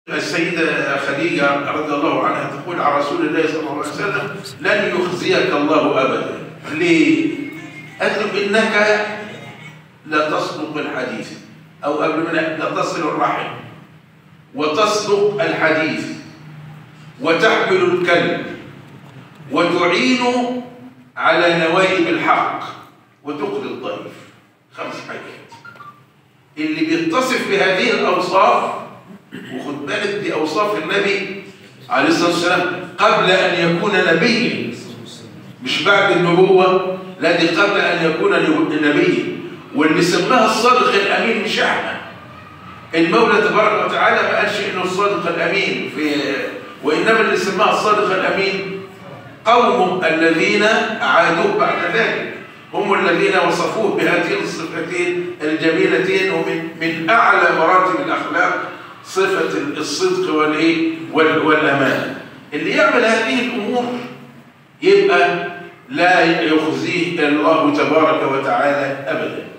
السيدة خديجة رضي الله عنها تقول عن رسول الله صلى الله عليه وسلم لن يخزيك الله أبدا ليه؟ قالت له إنك لا تصدق الحديث أو قبل من لا تصل الرحم وتصدق الحديث وتحمل الكلب وتعين على نوائب الحق وتقضي الضيف خمس حاجات اللي بيتصف بهذه الأوصاف وخد بالك دي أوصاف النبي عليه الصلاة والسلام قبل أن يكون نبيا مش بعد النبوة لا دي قبل أن يكون نبيا واللي سماها الصادق الأمين مش احنا المولى تبارك وتعالى ما قالش إنه الصادق الأمين في وإنما اللي سماها الصادق الأمين قوم الذين عادوه بعد ذلك هم الذين وصفوه بهاتين الصفتين الجميلتين ومن من أعلى مراتب الأخلاق صفة الصدق والإيه والأمان اللي يعمل هذه الأمور يبقى لا يخزيه الله تبارك وتعالى أبدا